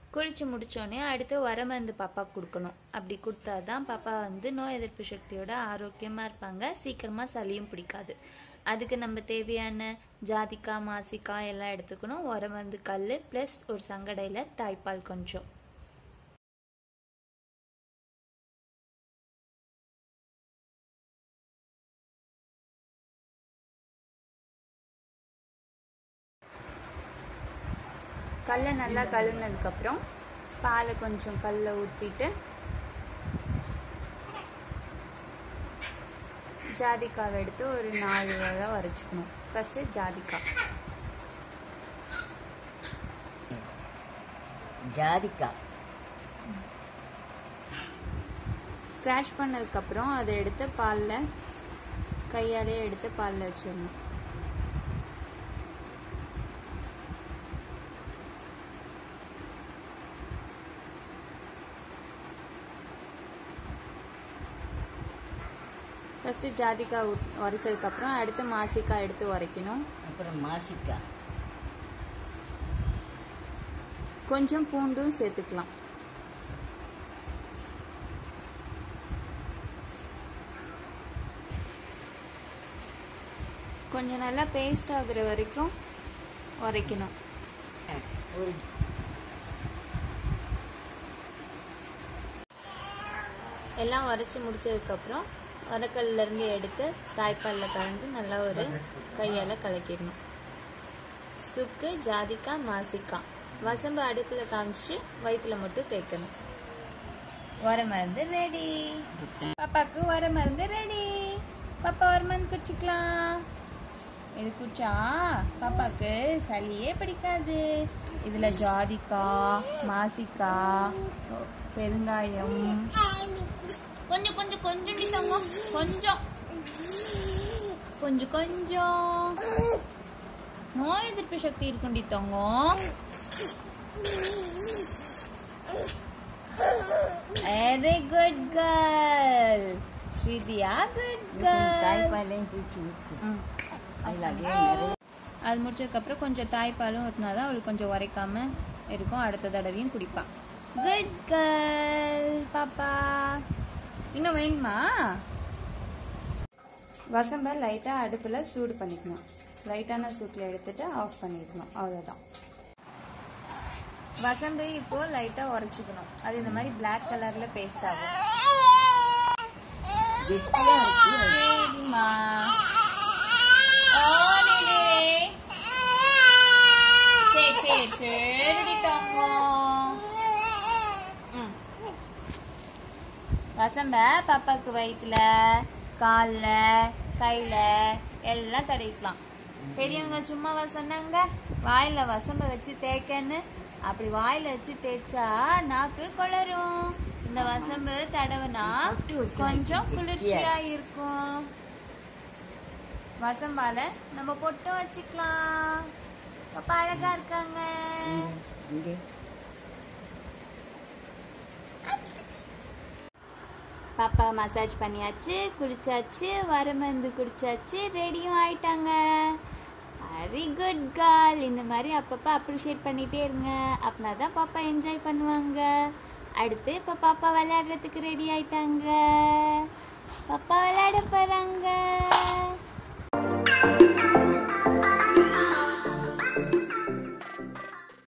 குளிச்சு முடிச்சோடனே அடுத்து வரமருந்து பாப்பா கொடுக்கணும் அப்படி கொடுத்தா தான் பாப்பா வந்து நோய் எதிர்ப்பு சக்தியோட ஆரோக்கியமாக இருப்பாங்க சீக்கிரமாக சளியும் பிடிக்காது அதுக்கு நம்ம தேவையான ஜாதிக்காய் மாசிக்காய் எல்லாம் எடுத்துக்கணும் உரமருந்து கல் ப்ளஸ் ஒரு சங்கடையில் தாய்ப்பால் கொஞ்சம் கல்லை நல்லா கழுவுனதுக்கப்புறம் பாலை கொஞ்சம் கல்லை ஊற்றிட்டு ஜாதிக்காவை எடுத்து ஒரு நாலு வரை வரைச்சிக்கணும் ஃபஸ்ட்டு ஜாதிக்காய் ஜாதிக்காய் ஸ்க்ராஷ் பண்ணதுக்கப்புறம் அதை எடுத்து பாலில் கையாலே எடுத்து பாலில் வச்சிடணும் ஃபஸ்ட்டு ஜாதிக்காய் ஊத்- உரைச்சதுக்கப்புறம் அடுத்து மாசிக்காய் எடுத்து உரைக்கணும் அப்புறம் மாசிக்காய் கொஞ்சம் பூண்டும் சேர்த்துக்கலாம் கொஞ்சம் நல்லா பேஸ்ட் ஆகுற வரைக்கும் உரைக்கணும் ஒரு எல்லாம் உரைச்சி முடிச்சதுக்கப்புறம் உரக்கல்ல இருந்து எடுத்து தாய்ப்பாலில் கலந்து நல்லா ஒரு கையால் கலக்கிடணும் சுக்கு ஜாதிக்காய் மாசிக்காய் வசம்பு அடுப்பில் காமிச்சிட்டு வயிற்றுல மட்டும் தேய்க்கணும் உர மருந்து ரெடி பாப்பாக்கு உர மருந்து ரெடி பாப்பா உர மருந்து குடிச்சுக்கலாம் இது குடிச்சா பாப்பாக்கு சளியே பிடிக்காது இதுல ஜாதிக்காய் மாசிக்காய் பெருங்காயம் கொஞ்சம் கொஞ்சம் கொஞ்சம் தங்கம் கொஞ்சம் கொஞ்சம் கொஞ்சம் நோய் எதிர்ப்பு சக்தி இருக்குண்டி தங்கம் வெரி குட் கேர்ள் ஸ்ரீதியா குட் கேர்ள் தாய்ப்பாலையும் பூச்சி ஊற்று அதில் அப்படியே நிறைய அது முடிச்சதுக்கப்புறம் கொஞ்சம் தாய்ப்பாலும் ஊற்றினா தான் அவளுக்கு கொஞ்சம் உரைக்காம இருக்கும் அடுத்த தடவையும் குடிப்பா குட் கேர்ள் பாப்பா இன்னும் வேணுமா வசம்ப லைட்டாக அடுப்பில் சூடு பண்ணிக்கணும் லைட்டான சூட்டில் எடுத்துட்டு ஆஃப் பண்ணிக்கணும் அவ்வளோதான் வசம்பு இப்போ லைட்டாக உரைச்சிக்கணும் அது இந்த மாதிரி Black கலரில் பேஸ்ட் ஆகும் கெட்டியாக இருக்கு சரிம்மா ஓ நிலே சரி சரி சரிடி தங்கம் ம். வசம்ப பாப்பாக்கு வயிற்றுல காலில் கையில் எல்லாம் தடவிக்கலாம் பெரியவங்க சும்மாவா சொன்னாங்க வாயில வசம்ப வச்சு தேய்க்கன்னு அப்படி வாயில வச்சு தேய்ச்சா நாக்கு குளரும் இந்த வசம்பு தடவுனா கொஞ்சம் குளிர்ச்சியா இருக்கும் வசம்பால நம்ம பொட்டும் வச்சுக்கலாம் பாப்பா அழகா இருக்காங்க இங்கே பாப்பா மசாஜ் பண்ணியாச்சு குளிச்சாச்சு வரமருந்து குடிச்சாச்சு ரெடியும் ஆயிட்டாங்க வெரி குட் கேர்ள் இந்த மாதிரி அப்பப்போ அப்ரிஷியேட் பண்ணிட்டே இருங்க அப்படின்னா தான் பாப்பா என்ஜாய் பண்ணுவாங்க அடுத்து இப்போ பாப்பா விளையாடுறதுக்கு ரெடி ஆயிட்டாங்க பாப்பா விளையாட போறாங்க